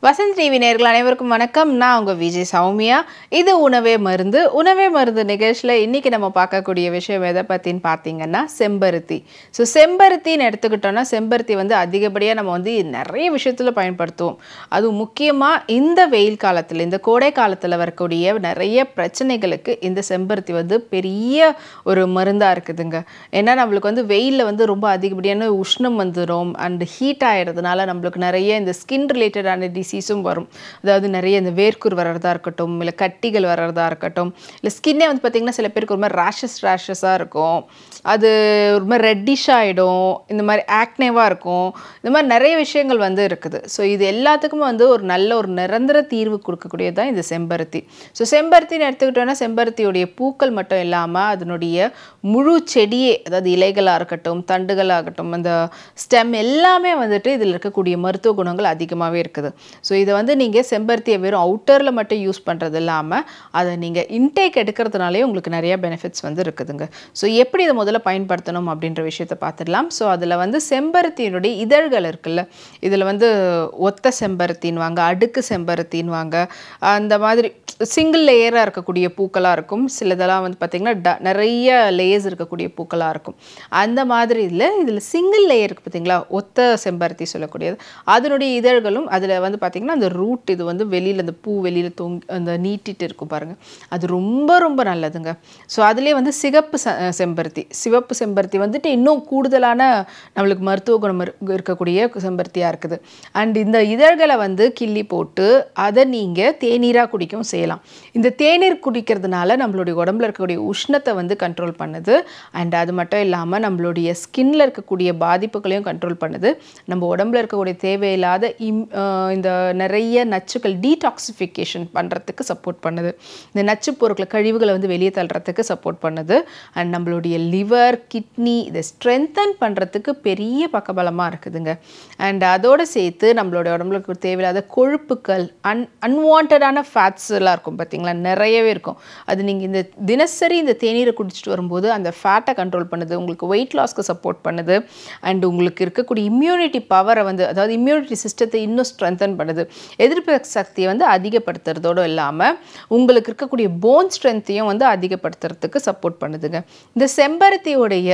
Vasanth TV நேர்கள் அனைவருக்கும் வணக்கம் நான் உங்கள் விஜய் சௌமியா இது உணவே மருந்து உணவே மருந்து நிகழ்ச்சியில் இன்றைக்கி நம்ம பார்க்கக்கூடிய விஷயம் எதை பற்றின்னு பார்த்தீங்கன்னா செம்பருத்தி ஸோ செம்பருத்தின்னு எடுத்துக்கிட்டோன்னா செம்பருத்தி வந்து அதிகப்படியாக நம்ம வந்து நிறைய விஷயத்தில் பயன்படுத்துவோம் அதுவும் முக்கியமாக இந்த வெயில் காலத்தில் இந்த கோடை காலத்தில் வரக்கூடிய நிறைய பிரச்சனைகளுக்கு இந்த செம்பருத்தி வந்து பெரிய ஒரு மருந்தாக இருக்குதுங்க ஏன்னா நம்மளுக்கு வந்து வெயிலில் வந்து ரொம்ப அதிகப்படியான உஷ்ணம் வந்துடும் அண்ட் ஹீட் ஆகிடுறதுனால நம்மளுக்கு நிறைய இந்த ஸ்கின் ரிலேட்டடான டிசீஸும் வரும் அதாவது நிறைய இந்த வேர்க்கூர் வர்றதா இருக்கட்டும் இல்லை கட்டிகள் வர்றதா இருக்கட்டும் இல்லை ஸ்கின்னே வந்து பார்த்திங்கன்னா சில பேருக்கு ஒரு மாதிரி ரேஷஸ் ரேஷஸாக இருக்கும் அது ஒரு மாதிரி ரெட்டிஷ் ஆகிடும் இந்த மாதிரி ஆக்னேவாக இருக்கும் இந்த மாதிரி நிறைய விஷயங்கள் வந்து இருக்குது ஸோ இது எல்லாத்துக்குமே வந்து ஒரு நல்ல ஒரு நிரந்தர தீர்வு கொடுக்கக்கூடியது தான் இந்த செம்பருத்தி ஸோ செம்பருத்தின்னு எடுத்துக்கிட்டோன்னா செம்பருத்தியுடைய பூக்கள் மட்டும் இல்லாமல் அதனுடைய முழு செடியே அதாவது இலைகளாக இருக்கட்டும் தண்டுகளாகட்டும் அந்த ஸ்டெம் எல்லாமே வந்துட்டு இதில் இருக்கக்கூடிய மருத்துவ குணங்கள் அதிகமாகவே இருக்குது ஸோ இதை வந்து நீங்கள் செம்பருத்தியை வெறும் அவுட்டரில் மட்டும் யூஸ் பண்ணுறது இல்லாமல் அதை நீங்கள் இன்டேக் எடுக்கிறதுனாலே உங்களுக்கு நிறைய பெனிஃபிட்ஸ் வந்து இருக்குதுங்க ஸோ எப்படி இதை முதல்ல பயன்படுத்தணும் அப்படின்ற விஷயத்தை பார்த்துடலாம் ஸோ அதில் வந்து செம்பருத்தியினுடைய இதழ்கள் இருக்குல்ல இதில் வந்து ஒத்த செம்பருத்தின்வாங்க அடுக்கு செம்பருத்தின்வாங்க அந்த மாதிரி சிங்கிள் லேயராக இருக்கக்கூடிய பூக்களாக இருக்கும் சிலதெல்லாம் வந்து பார்த்திங்கன்னா ட நிறைய லேயர்ஸ் இருக்கக்கூடிய பூக்களாக இருக்கும் அந்த மாதிரி இதில் இதில் சிங்கிள் லேயர் இருக்குது பார்த்தீங்களா ஒத்த செம்பருத்தி சொல்லக்கூடியது அதனுடைய இதழ்களும் அதில் வந்து பார்த்திங்கன்னா அந்த ரூட் இது வந்து வெளியில் அந்த பூ வெளியில் தொங்கி அந்த நீட்டிட்டு இருக்கும் பாருங்கள் அது ரொம்ப ரொம்ப நல்லதுங்க ஸோ அதுலேயே வந்து சிகப்பு செ- செம்பருத்தி சிவப்பு செம்பருத்தி வந்துட்டு இன்னும் கூடுதலான நம்மளுக்கு மருத்துவ குணம் இரு- இருக்கக்கூடிய செம்பருத்தியாக இருக்குது அண்ட் இந்த இதழ்களை வந்து கிள்ளி போட்டு அதை நீங்கள் தேநீராக குடிக்கவும் செய்யலாம் இந்த தேநீர் குடிக்கிறதுனால நம்மளுடைய உடம்புல இருக்கக்கூடிய உஷ்ணத்தை வந்து கண்ட்ரோல் பண்ணுது அண்ட் அது மட்டும் இல்லாமல் நம்மளுடைய ஸ்கின்ல இருக்கக்கூடிய பாதிப்புகளையும் கண்ட்ரோல் பண்ணுது நம்ம உடம்புல இருக்கக்கூடிய தேவையில்லாத இம் ஆஹ் இந்த நிறைய நச்சுக்கள் டீடாக்சிஃபிகேஷன் பண்ணுறதுக்கு சப்போர்ட் பண்ணுது இந்த நச்சு பொருட்களை கழிவுகளை வந்து வெளியே தள்ளுறதுக்கு சப்போர்ட் பண்ணுது அண்ட் நம்மளுடைய லிவர் கிட்னி இதை ஸ்ட்ரென்தன் பண்ணுறதுக்கு பெரிய பக்கபலமாக இருக்குதுங்க அண்ட் அதோடு சேர்த்து நம்மளோட உடம்புல இருக்க தேவையில்லாத கொழுப்புக்கள் அன் அன்வான்டான ஃபேட்ஸ் எல்லாம் இருக்கும் பார்த்தீங்களா நிறையவே இருக்கும் அது நீங்கள் இந்த தினசரி இந்த தேநீரை குடிச்சிட்டு வரும்போது அந்த ஃபேட்டை கண்ட்ரோல் பண்ணுது உங்களுக்கு வெயிட் லாஸ்க்கு சப்போர்ட் பண்ணுது அண்ட் உங்களுக்கு இருக்கக்கூடிய இம்யூனிட்டி பவரை வந்து அதாவது இம்யூனிட்டி சிஸ்டத்தை இன்னும் ஸ்ட்ரென்தன் பண்ணுது எதிர்ப்பு சக்தியை வந்து அதிகப்படுத்துறதோடு இல்லாமல் உங்களுக்கு இருக்கக்கூடிய போன் ஸ்ட்ரென்த்தையும் வந்து அதிகப்படுத்துறதுக்கு சப்போர்ட் பண்ணுதுங்க இந்த செம்பருத்தியுடைய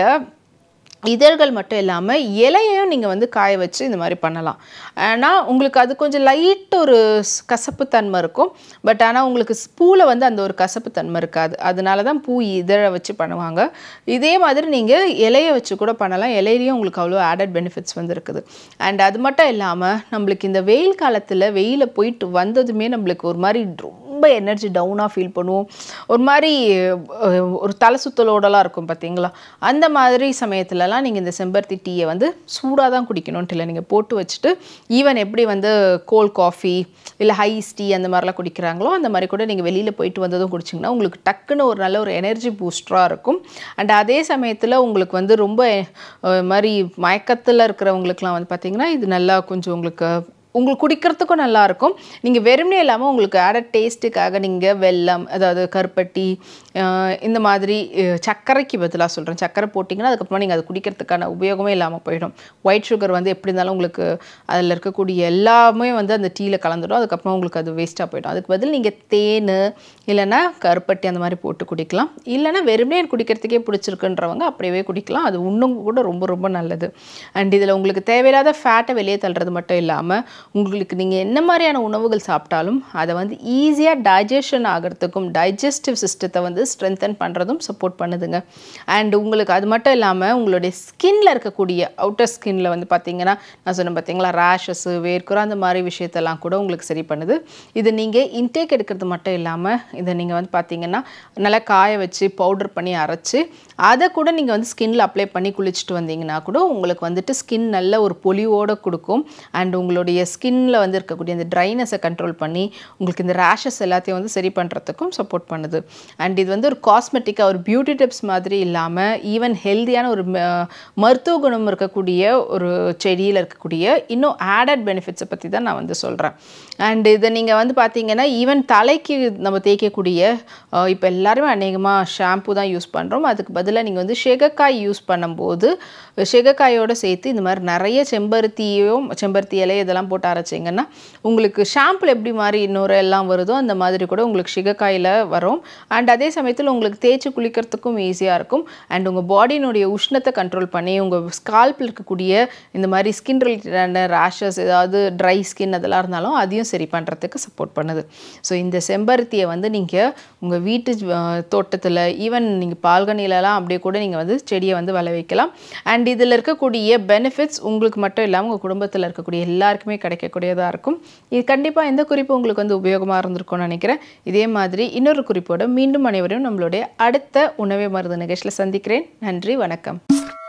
இதழ்கள் மட்டும் இல்லாமல் இலையையும் நீங்கள் வந்து காய வச்சு இந்த மாதிரி பண்ணலாம் ஆனால் உங்களுக்கு அது கொஞ்சம் லைட் ஒரு ஸ்- கசப்புத்தன்மை இருக்கும் பட் ஆனால் உங்களுக்கு பூவில் வந்து அந்த ஒரு கசப்புத்தன்மை இருக்காது அதனால தான் பூ இதழை வச்சு பண்ணுவாங்க இதே மாதிரி நீங்கள் இலையை வச்சு கூட பண்ணலாம் இலையிலையும் உங்களுக்கு அவ்வளோ ஆடட் பெனிஃபிட்ஸ் வந்து இருக்குது அண்ட் அது மட்டும் இல்லாமல் நம்மளுக்கு இந்த வெயில் காலத்தில் வெயிலில் போயிட்டு வந்ததுமே நம்மளுக்கு ஒரு மாதிரி ரொம்ப எனர்ஜி டவுனாக ஃபீல் பண்ணுவோம் ஒரு மாதிரி அஹ், ஒரு தலை சுத்தலோடலாம் இருக்கும் பார்த்தீங்களா அந்த மாதிரி சமயத்துலலாம் நீங்கள் இந்த செம்பருத்தி டீயை வந்து சூடாக தான் குடிக்கணும்ட்டு இல்லை நீங்கள் போட்டு வச்சுட்டு ஈவன் எப்படி வந்து கோல் காஃபி இல்லை ஹைஸ் டீ அந்த மாதிரிலாம் குடிக்கிறாங்களோ அந்த மாதிரி கூட நீங்கள் வெளியில் போயிட்டு வந்ததும் குடிச்சிங்கன்னா உங்களுக்கு டக்குன்னு ஒரு நல்ல ஒரு எனர்ஜி பூஸ்டராக இருக்கும் அண்ட் அதே சமயத்தில் உங்களுக்கு வந்து ரொம்ப அஹ், மாதிரி மயக்கத்தில் இருக்கிறவங்களுக்குலாம் வந்து பார்த்திங்கன்னா இது நல்லா கொஞ்சம் உங்களுக்கு உங்களுக்கு குடிக்கிறதுக்கும் நல்லா இருக்கும் நீங்கள் வெறுமனே இல்லாமல் உங்களுக்கு ஆடட் டேஸ்ட்டுக்காக நீங்கள் வெல்லம் அதாவது கருப்பட்டி ஆஹ் இந்த மாதிரி அஹ் சர்க்கரைக்கு பதிலாக சொல்கிறேன் சர்க்கரை போட்டிங்கன்னா அதுக்கப்புறமா நீங்கள் அது குடிக்கிறதுக்கான உபயோகமே இல்லாமல் போயிடும் ஒயிட் சுகர் வந்து எப்படி இருந்தாலும் உங்களுக்கு அதில் இருக்கக்கூடிய எல்லாமே வந்து அந்த டீயில் கலந்துடும் அதுக்கப்புறம் உங்களுக்கு அது வேஸ்ட்டாக போயிடும் அதுக்கு பதில் நீங்கள் தேன் இல்லைன்னா கருப்பட்டி அந்த மாதிரி போட்டு குடிக்கலாம் இல்லைன்னா வெறுமனே எனக்கு குடிக்கிறதுக்கே பிடிச்சிருக்குன்றவங்க அப்படியே குடிக்கலாம் அது இன்னும் கூட ரொம்ப ரொம்ப நல்லது அண்ட் இதில் உங்களுக்கு தேவையில்லாத ஃபேட்டை வெளியே தள்ளுறது மட்டும் இல்லாமல் உங்களுக்கு நீங்கள் என்ன மாதிரியான உணவுகள் சாப்பிட்டாலும் அதை வந்து ஈஸியாக டைஜஷன் ஆகிறதுக்கும் டைஜஸ்டிவ் சிஸ்டத்தை வந்து ஸ்ட்ரென்தன் பண்ணுறதும் சப்போர்ட் பண்ணுதுங்க அண்ட் உங்களுக்கு அது மட்டும் இல்லாமல் உங்களுடைய ஸ்கின்ல இருக்கக்கூடிய அவுட்டர் ஸ்கின்ல வந்து பார்த்தீங்கன்னா நான் சொன்னேன் பார்த்தீங்களா ரேஷஸ்ஸு வேர்க்குற அந்த மாதிரி விஷயத்தெல்லாம் கூட உங்களுக்கு சரி பண்ணுது இது நீங்கள் இன்டேக் எடுக்கிறது மட்டும் இல்லாமல் இதை நீங்கள் வந்து பார்த்தீங்கன்னா நல்லா காய வச்சு பவுடர் பண்ணி அரைச்சு அதை கூட நீங்கள் வந்து ஸ்கின்ல அப்ளை பண்ணி குளிச்சுட்டு வந்தீங்கன்னா கூட உங்களுக்கு வந்துட்டு ஸ்கின் நல்ல ஒரு பொலிவோடு கொடுக்கும் அண்ட் உங்களுடைய ஸ்கின்ல வந்து இருக்கக்கூடிய அந்த ட்ரைனஸை கண்ட்ரோல் பண்ணி உங்களுக்கு இந்த ரேஷஸ் எல்லாத்தையும் வந்து சரி பண்ணுறதுக்கும் சப்போர்ட் பண்ணுது அண்ட் இது வந்து ஒரு காஸ்மெட்டிக்காக ஒரு பியூட்டி டிப்ஸ் மாதிரி இல்லாமல் ஈவன் ஹெல்தியான ஒரு ம- மருத்துவ குணம் இருக்கக்கூடிய ஒரு செடியில் இருக்கக்கூடிய இன்னும் ஆடட் பெனிஃபிட்ஸை பற்றி தான் நான் வந்து சொல்கிறேன் அண்ட் இதை நீங்கள் வந்து பார்த்தீங்கன்னா ஈவன் தலைக்கு நம்ம தேய்க்கக்கூடிய இப்போ எல்லாருமே அநேகமாக ஷாம்பு தான் யூஸ் பண்ணுறோம் அதுக்கு பதிலாக நீங்கள் வந்து ஷெகக்காய் யூஸ் பண்ணும்போது ஷெகக்காயோட சேர்த்து இந்த மாதிரி நிறைய செம்பருத்தியும் செம்பருத்தி இலை இதெல்லாம் போட்டு போட்டு அரைச்சிங்கன்னா உங்களுக்கு ஷாம்பில் எப்படி மாதிரி இன்னொரு எல்லாம் வருதோ அந்த மாதிரி கூட உங்களுக்கு சிகக்காயில் வரும் அண்ட் அதே சமயத்தில் உங்களுக்கு தேய்ச்சி குளிக்கிறதுக்கும் ஈஸியாக இருக்கும் அண்ட் உங்கள் பாடியினுடைய உஷ்ணத்தை கண்ட்ரோல் பண்ணி உங்கள் ஸ்கால்பில் இருக்கக்கூடிய இந்த மாதிரி ஸ்கின் ரிலேட்டடான ரேஷஸ் ஏதாவது ட்ரை ஸ்கின் அதெல்லாம் இருந்தாலும் அதையும் சரி பண்ணுறதுக்கு சப்போர்ட் பண்ணுது ஸோ இந்த செம்பருத்தியை வந்து நீங்கள் உங்கள் வீட்டு தோட்டத்தில் ஈவன் நீங்கள் பால்கனிலலாம் அப்படியே கூட நீங்கள் வந்து செடியை வந்து வள வைக்கலாம் அண்ட் இதில் இருக்கக்கூடிய பெனிஃபிட்ஸ் உங்களுக்கு மட்டும் இல்லாமல் உங்கள் குடும்பத்தில் இருக்கக்கூடிய எல்லாருக்குமே கிடைக்கக்கூடியதாக இருக்கும் இது கண்டிப்பாக இந்த குறிப்பு உங்களுக்கு வந்து உபயோகமாக இருந்திருக்கும்னு நினைக்கிறேன் இதே மாதிரி இன்னொரு குறிப்போட மீண்டும் அனைவரையும் நம்மளுடைய அடுத்த உணவே மருந்து நிகழ்ச்சியில் சந்திக்கிறேன் நன்றி வணக்கம்